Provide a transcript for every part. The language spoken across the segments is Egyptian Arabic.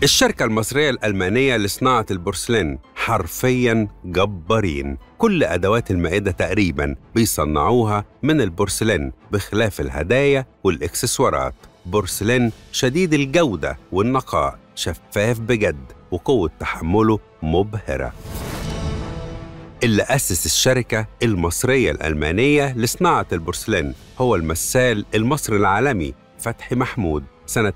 الشركة المصرية الألمانية لصناعة البورسلين حرفياً جبارين كل أدوات المائدة تقريباً بيصنعوها من البورسلين بخلاف الهدايا والإكسسوارات بورسلين شديد الجودة والنقاء شفاف بجد وقوة تحمله مبهرة اللي أسس الشركة المصرية الألمانية لصناعة البورسلين هو المثال المصري العالمي فتحي محمود سنة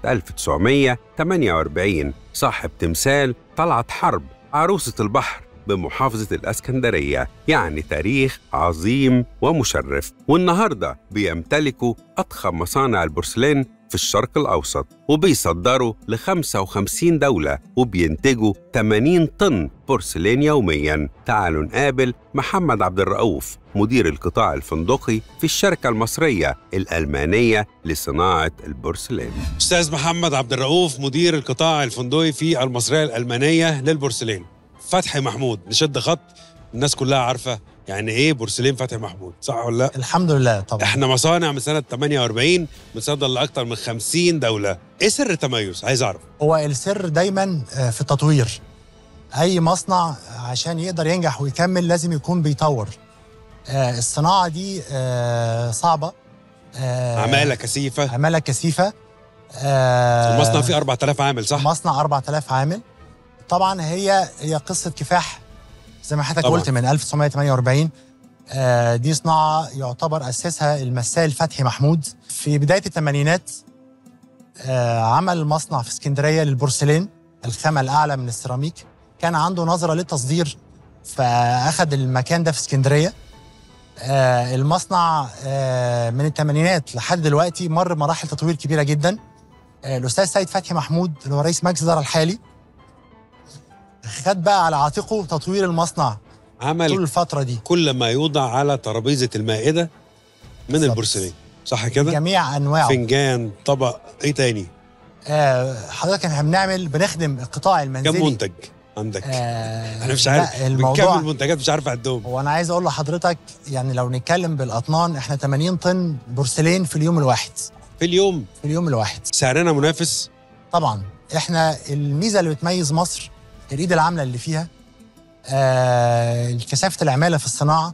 1948 صاحب تمثال طلعت حرب عروسة البحر بمحافظة الأسكندرية يعني تاريخ عظيم ومشرف والنهاردة بيمتلكوا أضخم مصانع البورسلين في الشرق الأوسط وبيصدروا ل 55 دولة وبينتجوا 80 طن بورسلين يومياً تعالوا نقابل محمد عبد الرؤوف مدير القطاع الفندقي في الشركة المصرية الألمانية لصناعة البورسلين استاذ محمد عبد الرؤوف مدير القطاع الفندقي في المصريه الالمانيه للبورسلين فتحي محمود نشد خط الناس كلها عارفه يعني ايه بورسلين فتحي محمود صح ولا لا الحمد لله طبعا احنا مصانع من سنه 48 بنصدر لاكثر من 50 دوله ايه سر التميز عايز اعرف هو السر دايما آه، في التطوير اي مصنع عشان يقدر ينجح ويكمل لازم يكون بيطور آه، الصناعه دي آه، صعبه آه، عماله كثيفه عماله كثيفه آه، المصنع فيه 4000 عامل صح مصنع 4000 عامل طبعا هي هي قصه كفاح زي ما حضرتك طبعاً. قلت من 1948 آه، دي صناعه يعتبر اسسها المثال فتحي محمود في بدايه الثمانينات آه، عمل مصنع في اسكندريه للبورسلين الخامه الاعلى من السيراميك كان عنده نظره للتصدير فاخذ المكان ده في اسكندريه آه، المصنع آه، من الثمانينات لحد دلوقتي مر مراحل تطوير كبيره جدا آه، الاستاذ سيد فتحي محمود اللي هو رئيس مجلس الاداره الحالي خد بقى على عاتقه تطوير المصنع طول عمل الفتره دي كل ما يوضع على ترابيزه المائده من بالظبط. البورسلين صح كده جميع انواعه فنجان طبق ايه تاني آه حضرتك احنا بنعمل بنخدم القطاع المنزلي كم منتج عندك آه انا مش لا، عارف الموضوع بنكمل منتجات مش عارف اعدهم هو انا عايز اقول لحضرتك يعني لو نتكلم بالاطنان احنا 80 طن بورسلين في اليوم الواحد في اليوم في اليوم الواحد سعرنا منافس طبعا احنا الميزه اللي بتميز مصر الايد العامله اللي فيها آه كثافه العماله في الصناعه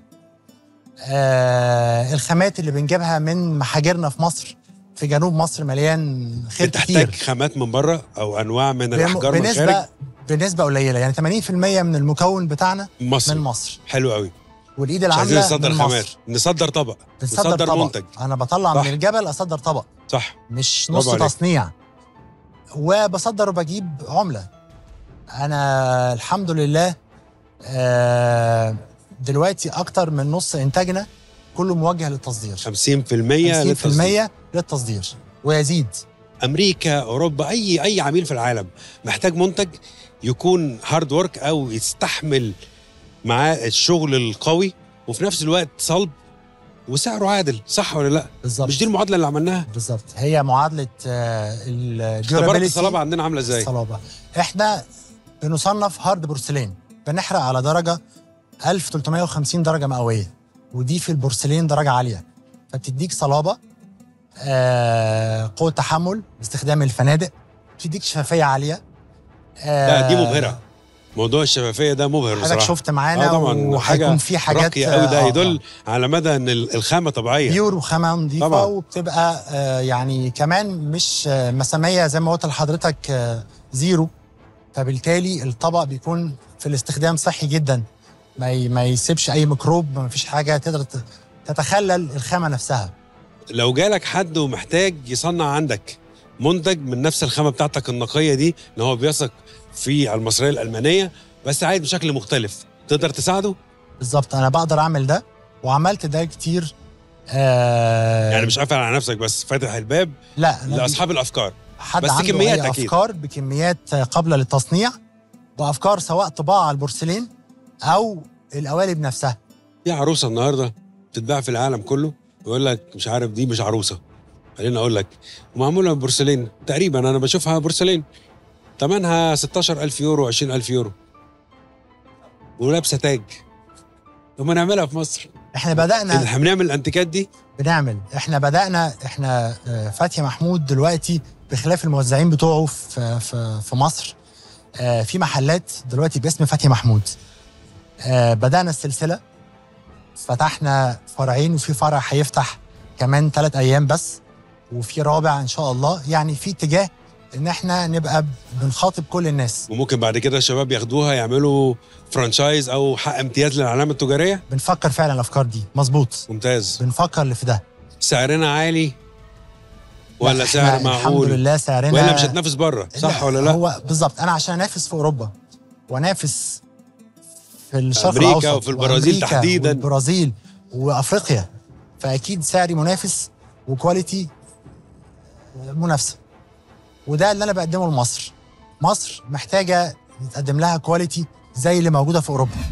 آه الخامات اللي بنجيبها من محاجرنا في مصر في جنوب مصر مليان خير بتحتاج كتير خامات من بره او انواع من بم- الاحجار من الخارج بنسبه بنسبه قليله يعني 80% من المكون بتاعنا مصر من مصر حلو قوي والايد مش عايزين العامله نصدر من خامات مصر نصدر طبق بنصدر نصدر طبق منتج انا بطلع صح. من الجبل اصدر طبق صح مش برافو نص عليك. تصنيع وبصدر وبجيب عمله انا الحمد لله آه، دلوقتي اكتر من نص انتاجنا كله موجه للتصدير 50% للتصدير 50% للتصدير ويزيد امريكا اوروبا اي اي عميل في العالم محتاج منتج يكون هارد ورك او يستحمل معاه الشغل القوي وفي نفس الوقت صلب وسعره عادل صح ولا لا بالظبط مش دي المعادله اللي عملناها بالظبط هي معادله اختبارات الديورابيلتي الصلابه عندنا عامله ازاي الصلابه احنا بنصنف هارد بورسلين بنحرق على درجه 1350 درجه مئويه ودي في البورسلين درجه عاليه فبتديك صلابه آه قوه تحمل باستخدام الفنادق بتديك شفافيه عاليه لا دي مبهره موضوع الشفافيه ده مبهر حضرتك بصراحه شفت معانا آه طبعاً، وهيكون حاجة في حاجات راقيه قوي ده آه، يدل على مدى ان ال- الخامه طبيعيه بيور وخامه نظيفه طبعاً. وبتبقى آه يعني كمان مش آه مساميه زي ما قلت لحضرتك آه زيرو فبالتالي الطبق بيكون في الاستخدام صحي جدا ما ي- ما يسيبش اي ميكروب ما فيش حاجه تقدر ت- تتخلل الخامه نفسها لو جالك حد ومحتاج يصنع عندك منتج من نفس الخامه بتاعتك النقيه دي ان هو بيثق في المصريه الالمانيه بس عايز بشكل مختلف تقدر تساعده بالظبط انا بقدر اعمل ده وعملت ده كتير آه يعني مش قافل على نفسك بس فاتح الباب لا أنا لاصحاب الافكار حد بس عنده كميات أي أكيد. افكار بكميات قابله للتصنيع وافكار سواء طباعه على البورسلين او القوالب نفسها في عروسه النهارده بتتباع في العالم كله يقول لك مش عارف دي مش عروسه خليني اقول لك ومعموله من بورسلين تقريبا انا بشوفها بورسلين ثمنها 16000 يورو 20000 يورو ولابسه تاج وما نعملها في مصر احنا بدانا احنا بنعمل الانتيكات دي بنعمل احنا بدانا احنا آه، فتحي محمود دلوقتي بخلاف الموزعين بتوعه في في في مصر آه، في محلات دلوقتي باسم فتحي محمود آه، بدأنا السلسلة فتحنا فرعين وفي فرع هيفتح كمان ثلاث أيام بس وفي رابع إن شاء الله يعني في اتجاه إن إحنا نبقى بنخاطب كل الناس وممكن بعد كده الشباب ياخدوها يعملوا فرانشايز او حق امتياز للعلامه التجاريه بنفكر فعلا الأفكار دي مظبوط ممتاز بنفكر اللي في ده سعرنا عالي ولا لا، سعر إحنا الحمد معقول لله سعرنا ولا مش هتنافس بره صح ولا لا هو بالظبط انا عشان انافس في اوروبا وانافس في الشرق أمريكا الاوسط وفي البرازيل وأمريكا تحديداً. والبرازيل وافريقيا فاكيد سعري منافس وكواليتي منافسه وده اللي انا بقدمه لمصر مصر محتاجه يتقدم لها كواليتي زي اللي موجوده في اوروبا